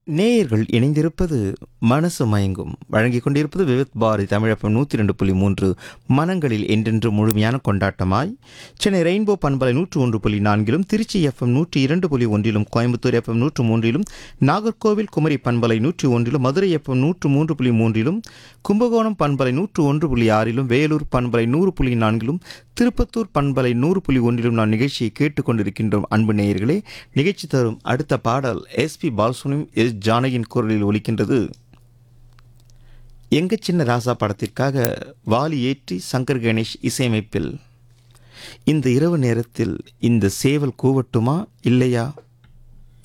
நேயர்கள் இணைந்திருப்பது மனசு மயங்கும் வழங்கிக் கொண்டிருப்பது விவித் பாரதி தமிழப்பம் நூற்றி ரெண்டு புள்ளி மூன்று மனங்களில் என்றென்று முழுமையான கொண்டாட்டமாய் சென்னை ரெயின்போ பண்பலை நூற்று ஒன்று புள்ளி நான்கிலும் திருச்சி எஃப்எம் நூற்றி இரண்டு புள்ளி ஒன்றிலும் கோயம்புத்தூர் எஃப்எம் நூற்று மூன்றிலும் நாகர்கோவில் குமரி பண்பலை நூற்றி ஒன்றிலும் மதுரை எஃப்எம் நூற்று மூன்று புள்ளி மூன்றிலும் கும்பகோணம் பண்பலை நூற்று ஒன்று புள்ளி ஆறிலும் வேலூர் பண்பலை நூறு புள்ளி நான்கிலும் திருப்பத்தூர் பண்பலை நூறு புள்ளி ஒன்றிலும் நான் நிகழ்ச்சியை கேட்டுக்கொண்டிருக்கின்றோம் அன்பு நேயர்களே நிகழ்ச்சி தரும் அடுத்த பாடல் எஸ்பி பாலசுனிம் எஸ் ஜானகியின் குரலில் ஒலிக்கின்றது எங்க சின்ன ராசா படத்திற்காக வாலி ஏற்றி சங்கர் கணேஷ் இசையமைப்பில் இந்த இரவு நேரத்தில் இந்த சேவல் கூவட்டுமா இல்லையா